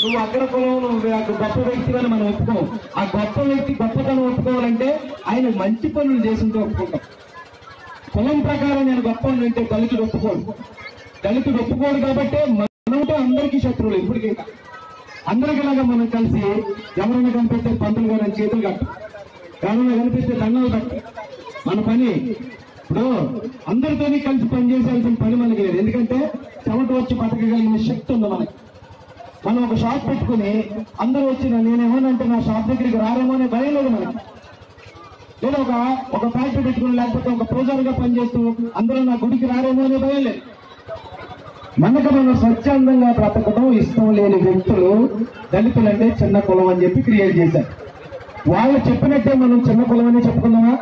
నువ్వు అగ్ర కులం నువ్వు ఒక గొప్ప వ్యక్తి అని మనం ఒప్పుకోం ఆ గొప్ప వ్యక్తి గొప్పతనం ఒప్పుకోవాలంటే ఆయన మంచి పనులు చేసింటే ఒప్పుకుంటాం కులం ప్రకారం నేను గొప్ప అంటే దళితుడు ఒప్పుకోడు దళితుడు ఒప్పుకోడు కాబట్టి మనతో అందరికీ శత్రువులు ఇప్పటికీ ఇంకా. అందరికిలాగా మనం కలిసి ఎవరైనా కనిపిస్తే పంతులు గారు చేతులు కట్టు ఎవరైనా కనిపిస్తే దండాలు కట్టు మన పని ఇప్పుడు అందరితోని కలిసి పనిచేసాల్సిన పని మనకి లేదు ఎందుకంటే చెమట వచ్చి బతకగలిగిన శక్తి ఉంది మనకి మనం ఒక షాప్ పెట్టుకుని అందరూ వచ్చిన నేనేమోనంటే నా షాప్ దగ్గరికి రారేమో అనే భయం లేదు మనకి లేదా ఒక ఒక ఫ్యాక్టరీ పెట్టుకుని లేకపోతే ఒక పూజారిగా పనిచేస్తూ అందరూ నా గుడికి రారేమో అనే భయం లేదు మనకు మనం స్వచ్ఛందంగా బ్రతకడం ఇష్టం లేని వ్యక్తులు దళితులంటే చిన్న కులం అని చెప్పి క్రియేట్ చేశారు వాళ్ళు చెప్పినట్టే మనం చిన్న కులం అని చెప్పుకుందామా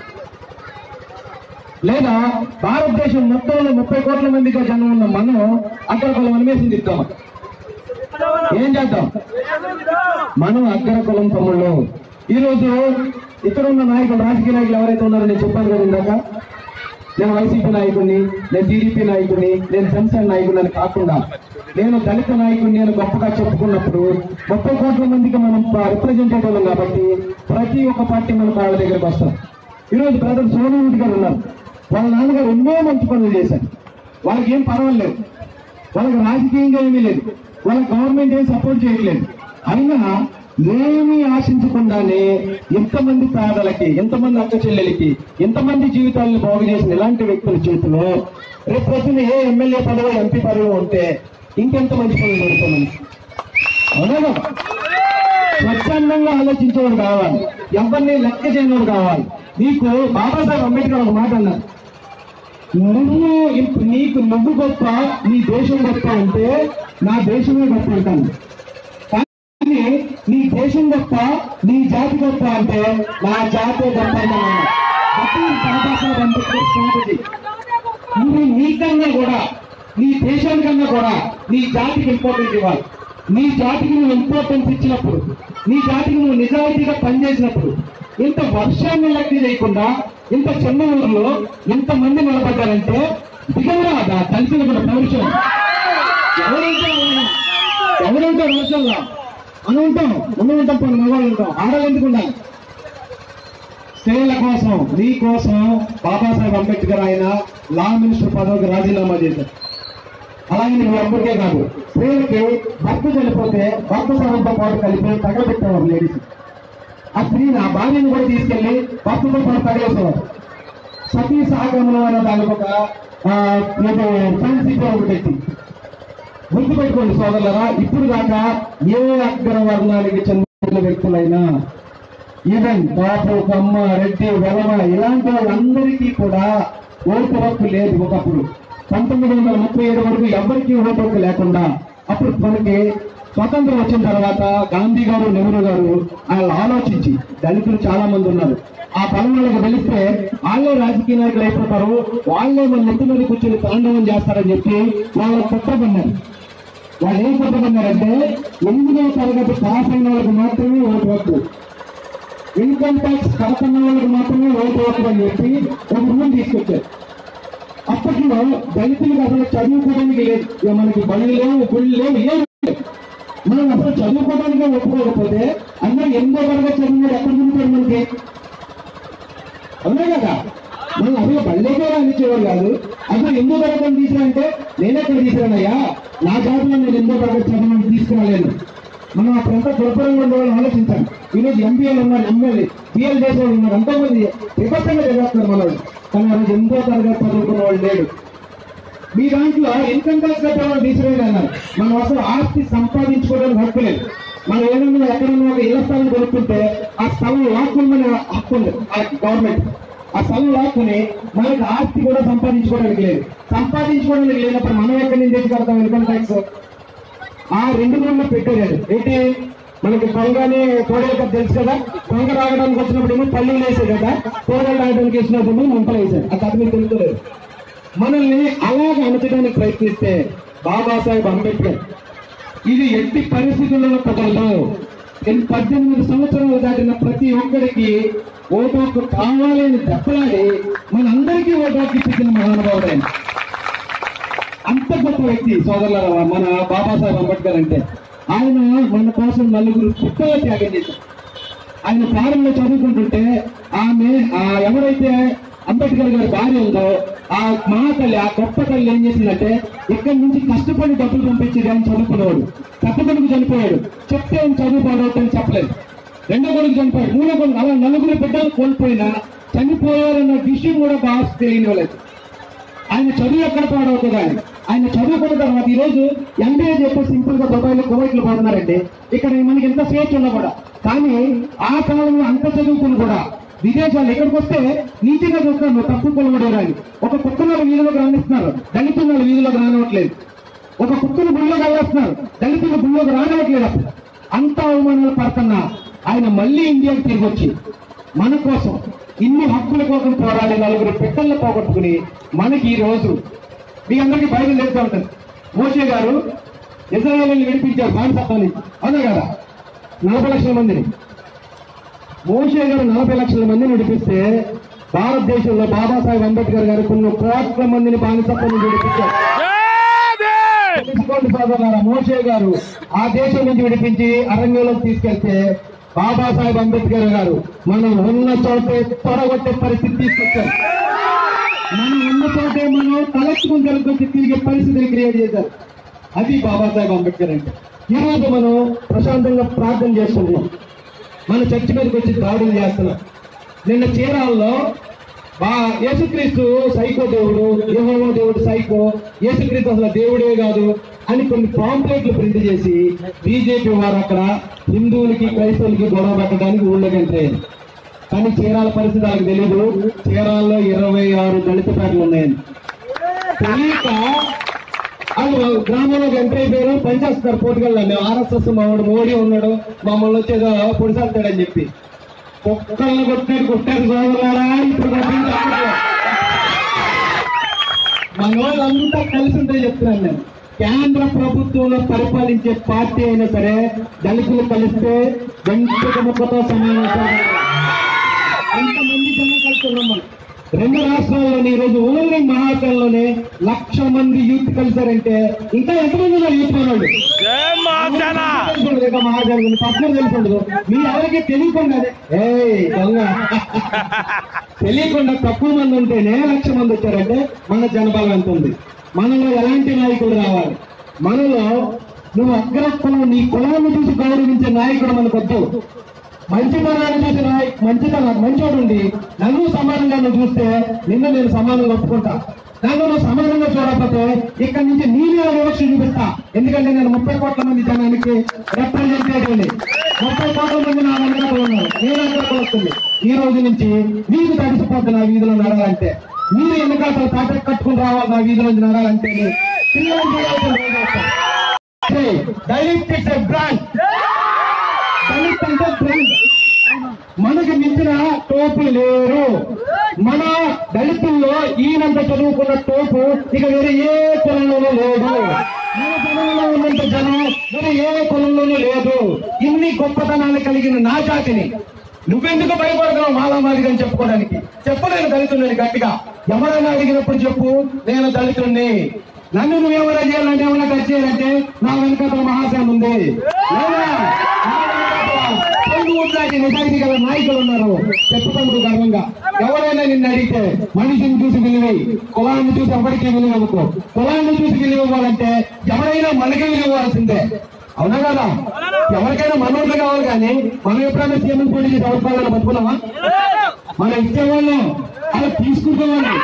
లేదా భారతదేశం మొత్తంలో ముప్పై కోట్ల మందిగా జనం ఉన్న మనం అగ్ర కులం అని వేసి తిద్దామా ఏం చేద్దాం మనం అగ్ర కులం తమ్ముళ్ళు ఈ రోజు ఇక్కడ ఉన్న నాయకులు రాజకీయ నాయకులు ఎవరైతే ఉన్నారో నేను చెప్పాను కదా ఇందాక నేను వైసీపీ నాయకుడిని నేను టీడీపీ నాయకుడిని నేను జనసేన నాయకుడిని అని కాకుండా నేను దళిత నాయకుడిని నేను గొప్పగా చెప్పుకున్నప్పుడు ముప్పై కోట్ల మందికి మనం రిప్రజెంటేటివ్ కాబట్టి ప్రతి ఒక్క పార్టీ మన వాళ్ళ దగ్గరకు వస్తాం ఈరోజు బ్రదర్ సోమరెడ్డి గారు ఉన్నారు వాళ్ళ నాన్నగారు ఎన్నో మంచి పనులు చేశారు వాళ్ళకి ఏం పర్వాలేదు వాళ్ళకి రాజకీయంగా ఏమీ లేదు వాళ్ళ గవర్నమెంట్ ఏం సపోర్ట్ చేయట్లేదు అయినా ఏమీ ఆశించకుండానే ఎంతమంది పేదలకి ఎంతమంది అక్క చెల్లెలకి ఎంతమంది జీవితాలను బాగు చేసిన ఇలాంటి వ్యక్తుల చేతిలో రేపు పొద్దున ఏ ఎమ్మెల్యే పదవి ఎంపీ పదవి ఉంటే ఇంకెంత మంచి పనులు జరుగుతామని అవునా కదా? స్వచ్ఛందంగా ఆలోచించేవాడు కావాలి ఎవరిని లెక్క చేయనివాడు కావాలి నీకు బాబాసాహెబ్ అంబేద్కర్ ఒక మాట అన్నారు నువ్వు ఇప్- నీకు నువ్వు గొప్ప నీ దేశం గొప్ప అంటే నా దేశమే గొప్ప అంటాను కానీ నీ దేశం గొప్ప నీ జాతి గొప్ప అంటే నా జాతే గొప్ప అంటాను అది బాబాసాహెబ్ అంబేద్కర్ స్ట్రాటజీ నువ్వు నీకన్నా కూడా నీ దేశానికన్నా కూడా నీ జాతికి ఇంపార్టెంట్ ఇవ్వాలి నీ జాతికి నువ్వు ఇంపార్టెన్స్ ఇచ్చినప్పుడు నీ జాతికి నువ్వు నిజాయితీగా పనిచేసినప్పుడు ఇంత వర్షాన్ని లెక్క చేయకుండా ఇంత చిన్న ఊర్లో ఇంత మంది నిలబడ్డారంటే దిగవరాదా కలిసిన కూడా పౌరుషం ఎవరైతే ఎవరైతే రోషంలో అని ఉంటాం ఉన్న ఉంటాం కొన్ని మగవాళ్ళు ఉంటాం ఆడలు ఎందుకు ఉండాలి స్త్రీల కోసం నీ కోసం బాబాసాహెబ్ అంబేద్కర్ ఆయన లా మినిస్టర్ పదవికి రాజీనామా చేశారు అలాగే నువ్వు అప్పటికే కాదు స్త్రీలకి భర్త చనిపోతే భర్త సమంతో పాటు కలిపి తగలబెట్టేవారు లేడీస్ ఆ స్త్రీని ఆ భార్యను కూడా తీసుకెళ్లి భర్తతో పాటు తగలేసేవారు సతీ సహగమనం అనే దానికి ఒక ఆ, ఏదో ఫ్రెండ్షిప్ ఒకటి పెట్టి గుర్తుపెట్టుకోండి సోదరులరా ఇప్పుడు దాకా ఏ అగ్ర వర్ణానికి చెందిన వ్యక్తులైనా ఈవెన్ బాపు కమ్మ రెడ్డి వెలమ ఇలాంటి వాళ్ళందరికీ కూడా ఓటు హక్కు లేదు ఒకప్పుడు పంతొమ్మిది వందల ముప్పై ఏడు వరకు ఎవరికీ ఓటు హక్కు లేకుండా అప్పుడు మనకి స్వతంత్రం వచ్చిన తర్వాత గాంధీ గారు నెహ్రూ గారు వాళ్ళు ఆలోచించి దళితులు చాలా మంది ఉన్నారు ఆ పని వాళ్ళకి తెలిస్తే వాళ్ళే రాజకీయ నాయకులు అయిపోతారు వాళ్ళే మన నెత్తి మీద కూర్చొని తాండవం చేస్తారని చెప్పి వాళ్ళ కుట్రపన్నారు వాళ్ళు ఏం కుట్రపన్నారంటే ఎనిమిదో తరగతి పాస్ అయిన వాళ్ళకి మాత్రమే ఓటు హక్కు ఇన్కమ్ ట్యాక్స్ కడుతున్న వాళ్ళకి మాత్రమే ఓటు హక్కు అని చెప్పి ఒక రూల్ తీసుకొచ్చారు అప్పట్లో దళితులకు అసలు చదువుకోవడానికి లేదు ఇక మనకి బడులు లేవు గుళ్ళు లేవు ఏం లేవు. మనం అసలు చదువుకోవడానికి ఒప్పుకోకపోతే అందరూ ఎనిమిదో తరగతి చదివినాడు ఎక్కడ ఉంటారు మనకి అవునా కదా మనం అసలు బళ్ళేకే రానిచ్చేవారు కాదు అసలు ఎనిమిదో తరగతి తీసుకురంటే నేనే ఎక్కడ తీసుకురానయ్యా నా జాతిలో నేను ఎనిమిదో తరగతి చదవమని తీసుకురాలేను మనం అప్పుడంతా దుర్భరంగా ఉండేవాళ్ళు ఆలోచించాం ఈరోజు ఎంపీఎల్ ఉన్నారు ఎమ్మెల్యే పిఎల్ చేసేవాళ్ళు ఉన్నారు ఎంతోమంది విపత్తంగా చదివేస్తున్నారు మన వాళ్ళు కానీ ఆ రోజు ఎనిమిదో తరగతి చదువుకున్న వాళ్ళు లేడు మీ దాంట్లో ఇన్కమ్ ట్యాక్స్ కట్టేవాళ్ళు తీసుకురండి అన్నారు మనం అసలు ఆస్తి సంపాదించుకోవడానికి హక్కు లేదు మనం ఏదైనా ఎక్కడైనా ఒక ఇళ్ల స్థలం కొనుక్కుంటే ఆ స్థలం లాక్కుని హక్కు ఉంది ఆ గవర్నమెంట్ ఆ స్థలం లాక్కుని మనకి ఆస్తి కూడా సంపాదించుకోవడానికి లేదు సంపాదించుకోవడానికి లేనప్పుడు మనం ఎక్కడి నుంచి తెచ్చి కడతాం ఇన్కమ్ ట్యాక్స్ ఆ రెండు రోజుల్లో పెట్టారు ఏంటి మనకి పొంగని కోడలు కథ తెలుసు కదా పొంగ రావడానికి వచ్చినప్పుడు ఏమో పల్లీలు వేసారు కదా కోడలు రావడానికి వేసినప్పుడు ముంపలు వేశారు ఆ కథ మీకు తెలుసుకోలేదు మనల్ని అలాగ అణచడానికి ప్రయత్నిస్తే బాబాసాహెబ్ అంబేద్కర్ ఇది ఎట్టి పరిస్థితుల్లో కుదరదు ఎన్- పద్దెనిమిది సంవత్సరాలు దాటిన ప్రతి ఒక్కరికి ఓటు హక్కు కావాలని దెబ్బలాడి మనందరికీ ఓటు హక్కు ఇప్పించిన మహానుభావుడు ఆయన. అంత గొప్ప వ్యక్తి సోదరుల మన బాబాసాహెబ్ అంబేద్కర్ అంటే ఆయన మన కోసం నలుగురు పుట్టలు త్యాగం చేశారు ఆయన ఫారెన్ లో చదువుకుంటుంటే ఆమె ఆ ఎవరైతే అంబేద్కర్ గారి భార్య ఉందో ఆ మహాతల్లి ఆ గొప్ప తల్లి ఏం చేసిందంటే ఇక్కడి నుంచి కష్టపడి డబ్బులు పంపించేది ఆయన చదువుకునేవాడు పెద్ద కొడుకు చనిపోయాడు చెప్తే ఆయన చదువు పాడవుతుందని చెప్పలేదు రెండో కొడుకు చనిపోయాడు మూడో కొడుకు అలా నలుగురు బిడ్డలు కోల్పోయినా చనిపోయారన్న విషయం కూడా బాగా తెలియనివ్వలేదు ఆయన చదువు ఎక్కడ పాడవుతుంది ఆయన ఆయన చదువుకున్న తర్వాత ఈ రోజు ఎంబీఏ చెప్పి సింపుల్ గా దుబాయ్ లో కువైట్ లో పోతున్నారంటే ఇక్కడ మనకి ఎంత స్వేచ్ఛ ఉన్నా కూడా కానీ ఆ కాలంలో అంత చదువుకుని కూడా విదేశాలు ఇక్కడికి వస్తే నీతిగా చూస్తాను తప్పు కొలబడేరాని ఒక కుక్కను వీధిలోకి రానిస్తున్నారు దళితులు వాళ్ళు వీధిలోకి రానివ్వట్లేదు ఒక కుక్కను గుళ్ళోకి వెళ్ళేస్తున్నారు దళితులు గుళ్ళోకి రానివ్వట్లేదు అప్పుడు అంత అవమానాలు పడుతున్నా ఆయన మళ్ళీ ఇండియాకి తిరిగి వచ్చి మన కోసం ఇన్ని హక్కుల కోసం పోరాడి నలుగురు పిట్టలను పోగొట్టుకుని మనకి ఈ రోజు మీ అందరికీ బైబిల్ తెలుస్తూ ఉంటుంది మోషే గారు ఇజ్రాయేల్ విడిపించారు బానిసత్వం నుంచి అవునా కదా నలభై లక్షల మందిని మోషే గారు నలభై లక్షల మందిని విడిపిస్తే భారతదేశంలో బాబాసాహెబ్ అంబేద్కర్ గారు కొన్ని కోట్ల మందిని బానిసత్వం నుంచి విడిపించారు తెలుసుకోండి సోదరులారా మోషే గారు ఆ దేశం నుంచి విడిపించి అరణ్యంలోకి తీసుకెళ్తే బాబాసాహెబ్ అంబేద్కర్ గారు మనం ఉన్న చోటే తొడగొట్టే పరిస్థితి తీసుకొచ్చారు మనం ఉన్న చోటే మనం తలెత్తుకుని జరుగుతుంది తిరిగే పరిస్థితిని క్రియేట్ చేశారు అది బాబాసాహెబ్ అంబేద్కర్ అంటే ఈ రోజు మనం ప్రశాంతంగా ప్రార్థన చేసుకుంటున్నాం మన చర్చి మీదకి వచ్చి దాడులు చేస్తున్నాం నిన్న చీరాల్లో బా యేసుక్రీస్తు సైకో దేవుడు యెహోవా దేవుడు సైకో యేసుక్రీస్తు అసలు దేవుడే కాదు అని కొన్ని పాంప్లెట్లు ప్రింట్ చేసి బీజేపీ వారు అక్కడ హిందువులకి క్రైస్తవులకి గొడవ పెట్టడానికి ఊళ్ళోకి ఎంటర్ అయ్యారు కానీ చీరాల పరిస్థితి వాళ్ళకి తెలియదు చీరాల్లో ఇరవై ఆరు దళిత పేటలు ఉన్నాయని తెలియక వాళ్ళు గ్రామంలో ఎంటర్ అయిపోయారు పనిచేస్తారు పోటుగల్లో మేము ఆర్ఎస్ఎస్ మావాడు మోడీ ఉన్నాడు మమ్మల్ని వచ్చేదో పొడిసేస్తాడని చెప్పి కుక్కలను కొట్టారు కొట్టారు సోదరులారా ఇప్పుడు కొట్టింది అప్పట్లో. మన వాళ్ళంతా కలిసి ఉంటే చెప్తున్నాను నేను కేంద్ర ప్రభుత్వంలో పరిపాలించే పార్టీ అయినా సరే దళితులు కలిస్తే వెంకట ముక్కతో సమానం ఎంతమంది జనం కలిసి ఉన్నాం మనం రెండు రాష్ట్రాల్లోని ఈ రోజు ఓన్లీ మహాకాలంలోనే లక్ష మంది యూత్ కలిసారంటే ఇంకా ఎంతమంది ఉన్నారు యూత్ మనోళ్ళు తెలుసుండదు మహాజన్ పక్కన తెలుసుండదు మీ ఎవరికి తెలియకుండా అదే, ఏయ్ దొంగ తెలియకుండా తక్కువ మంది ఉంటేనే లక్ష మంది వచ్చారంటే మన జనబలం ఎంత ఉంది మనలో ఎలాంటి నాయకుడు రావాలి మనలో నువ్వు అగ్రకులం నీ కులాన్ని చూసి గౌరవించే నాయకుడు మనకు వద్దు మంచి పనులను చూసి నాయ మంచితనం మంచోడు ఉండి నన్ను సమానంగా నువ్వు చూస్తే నిన్ను నేను సమానంగా ఒప్పుకుంటా నన్ను నువ్వు సమానంగా చూడకపోతే ఇక్కడి నుంచి నీళ్ళ వివక్ష చూపిస్తా ఎందుకంటే నేను ముప్పై కోట్ల మంది జనానికి రిప్రజెంటేటివ్ని ముప్పై కోట్ల మంది నా వెనకాల ఉన్నారు నేను వెనకాల వస్తుంది ఈ రోజు నుంచి మీకు తడిసిపోద్ది నా వీధిలో నడాలంటే మీరు వెనకాల తాట కట్టుకుని రావాలి నా వీధిలో నుంచి నడాలంటే పిల్లలు చేయాల్సిన రోజు వస్తుంది. Hey, Dalit is a brand Dalit అంటే బ్రాండ్ మనకి మించిన టోపు లేరు మన దళితుల్లో ఈయనంత చదువుకున్న టోపు ఇక వేరే ఏ కులంలోనూ లేదు మన జనంలో ఉన్నంత జనం వేరే ఏ కులంలోనూ లేదు ఇన్ని గొప్పతనాలు కలిగిన నా జాతిని నువ్వెందుకు భయపడుతున్నావు మాలామాదిగా అని చెప్పుకోవడానికి చెప్పలేను దళితుడిని గట్టిగా ఎవరైనా అడిగినప్పుడు చెప్పు నేను దళితుడిని నన్ను నువ్వేమైనా చేయాలంటే ఏమైనా ఖర్చు చేయాలంటే నా వెనకాల మహాశయం ఉంది లేదా? నా వెనకాతల తెలుగు ఉద్యోగి నిజాయితీ గల నాయకులు ఉన్నారు చెప్పుకుంటూ గర్వంగా ఎవరైనా నిన్ను అడిగితే మనిషిని చూసి విలువి కులాన్ని చూసి ఎవరికి విలువ ఇవ్వకు కులాన్ని చూసి విలువ ఇవ్వాలంటే ఎవరైనా మనకే విలువ ఇవ్వాల్సిందే అవునా కదా ఎవరికైనా మనోళ్ళు కావాలి కానీ మనం ఎప్పుడైనా సీఎం పోటీ చేసి ఎవరి పాలన బతుకున్నామా మనం ఇచ్చేవాళ్ళం అలా తీసుకుంటామని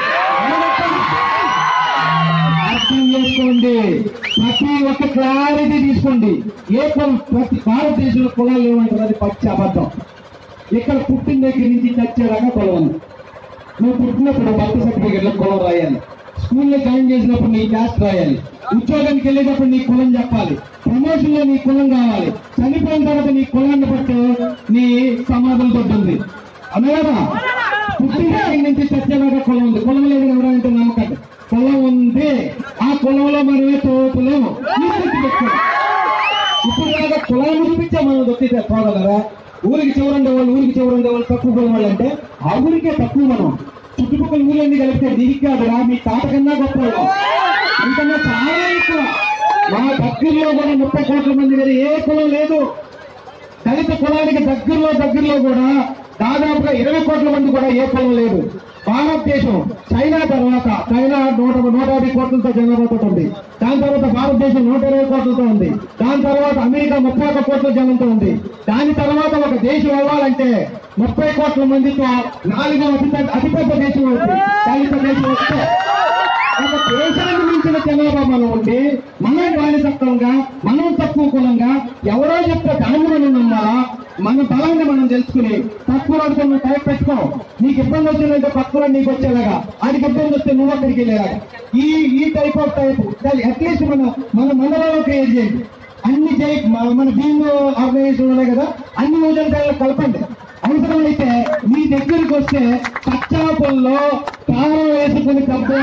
అర్థం చేసుకోండి ప్రతి ఒక్క క్లారిటీ తీసుకోండి ఏ కులం ప్రతి భారతదేశంలో కులాలు ఏమంటారు అది పచ్చి అబద్ధం ఇక్కడ పుట్టిన దగ్గర నుంచి చచ్చేదాకా కులం ఉంది నువ్వు పుట్టినప్పుడు బర్త్ సర్టిఫికెట్ లో కులం రాయాలి స్కూల్లో జాయిన్ చేసినప్పుడు నీ క్యాస్ట్ రాయాలి ఉద్యోగానికి వెళ్ళేటప్పుడు నీ కులం చెప్పాలి ప్రమోషన్ లో నీ కులం కావాలి చనిపోయిన తర్వాత నీ కులాన్ని బట్టి నీ సమాధులు దొడ్డుంది అదే కదా పుట్టిన దగ్గర నుంచి చచ్చేదాకా కులం ఉంది కులం లేదు ఎవరంటే నమ్మకండి కులం ఉంది ఆ కులంలో మనమే తోపులేము ఇది గుర్తుపెట్టుకోండి. ఇప్పుడు దాకా కులాన్ని చూపించా మనం దొక్కితే చూడగలరా ఊరికి చివరండే వాళ్ళు ఊరికి చివరండే వాళ్ళు తక్కువ కులం వాళ్ళు అంటే ఆ ఊరికే తక్కువ మనం చుట్టుపక్కల ఊళ్ళన్నీ కలిపితే దీనికి కాదురా మీ తాత కన్నా గొప్ప వాళ్ళు. ఇంకన్నా చాలా ఎక్కువ మా దగ్గరలో కూడా ముప్పై కోట్ల మంది గారి ఏ కులం లేదు దళిత కులానికి దగ్గరలో దగ్గరలో కూడా దాదాపుగా ఇరవై కోట్ల మంది కూడా ఏ కులం లేదు భారతదేశం చైనా తర్వాత చైనా నూట నూట యాభై కోట్లతో జనాభాతో ఉంది దాని తర్వాత భారతదేశం నూట ఇరవై కోట్లతో ఉంది దాని తర్వాత అమెరికా ముప్పై ఒక్క కోట్ల జనంతో ఉంది దాని తర్వాత ఒక దేశం అవ్వాలంటే ముప్పై కోట్ల మందితో నాలుగో అతిపెద్ద అతిపెద్ద దేశం అవుతుంది దళిత దేశం వస్తే ఒక దేశానికి మించిన జనాభా మనం ఉండి మనం బానిసత్వంగా మనం తక్కువ కులంగా ఎవరో చెప్తే దాన్ని మనం నమ్మాలా మన బలాన్ని మనం తెలుసుకుని తక్కువ వాడితో నువ్వు టైప్ పెట్టుకో నీకు ఇబ్బంది వచ్చిందంటే పక్కన నీకు వచ్చేలాగా వాడికి ఇబ్బంది వస్తే నువ్వు అక్కడికి వెళ్ళేలాగా ఈ ఈ టైప్ ఆఫ్ టైప్ అట్లీస్ట్ మనం మన మండలంలో క్రియేట్ చేయండి అన్ని జై మన- మన భీమ్ ఆర్గనైజేషన్ ఉన్నాయి కదా అన్ని యోజనలు కలపండి అవసరమైతే మీ దగ్గరికి వస్తే పచ్చాపుల్లో కారం వేసుకుని కబ్బు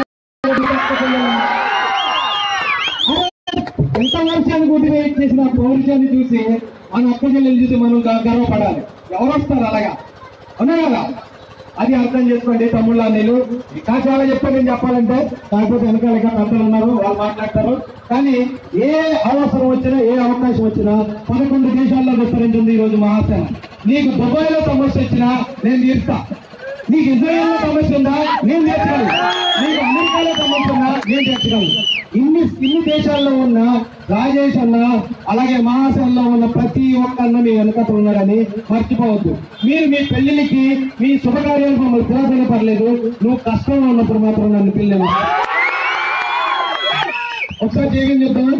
ఎంత వర్షాన్ని మోటివేట్ చేసిన పౌరుషాన్ని చూసి మన అక్క చెల్లెలు చూసి మనం గ- గర్వపడాలి ఎవరు వస్తారు అలాగా అవునా కదా అది అర్థం చేసుకోండి తమ్ముళ్ళ నేను ఇంకా చాలా చెప్పాను నేను చెప్పాలంటే కాకపోతే వెనకాల ఇంకా పెద్దలు ఉన్నారు వాళ్ళు మాట్లాడతారు కానీ ఏ అవసరం వచ్చినా ఏ అవకాశం వచ్చినా పదకొండు దేశాల్లో విస్తరించింది ఈ రోజు మహాసేన నీకు దుబాయ్ లో సమస్య వచ్చినా నేను తీరుస్తా నీకు ఇజ్రాయెల్ లో సమస్య ఉందా నేను తీర్చగలను నీకు అమెరికాలో సమస్య ఉందా నేను తీర్చగలను ఇన్ని ఇన్ని దేశాల్లో ఉన్న రాజేష్ అన్న అలాగే మహాసేనలో ఉన్న ప్రతి ఒక్క అన్న మీ వెనకత ఉన్నారని మర్చిపోవద్దు మీరు మీ పెళ్లికి మీ శుభకార్యాలు మమ్మల్ని పిలవసనే పర్లేదు నువ్వు కష్టంలో ఉన్నప్పుడు మాత్రం నన్ను పిల్లలు ఒకసారి చేయగని చెప్తాను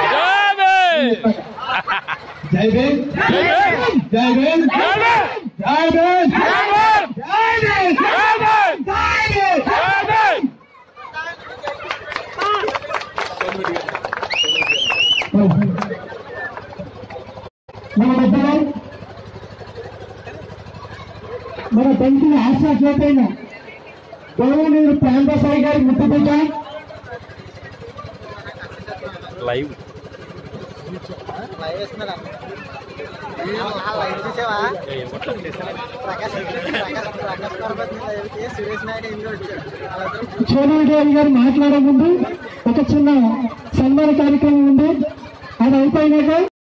జై భీమ్ జై భీమ్ జై భీమ్ జై భీమ్ జై భీమ్ మన పెద్దలు మన తండ్రి ఆశా చోటైన గౌరవనీయులు ప్రాంతసాయి గారి ముట్టుబిడ్డ లైవ్ లైవ్ వేస్తున్నారా ఆ లైవ్ చూసావా ప్రకాష్ ప్రకాష్ ప్రకాష్ పర్వత్ లైవ్కి సురేష్ నాయుడు ఇంట్లో వచ్చాడు వాళ్ళిద్దరూ సోనియాదేవి గారు మాట్లాడే ముందు ఒక చిన్న సన్మాన కార్యక్రమం ఉంది అది అయిపోయినాక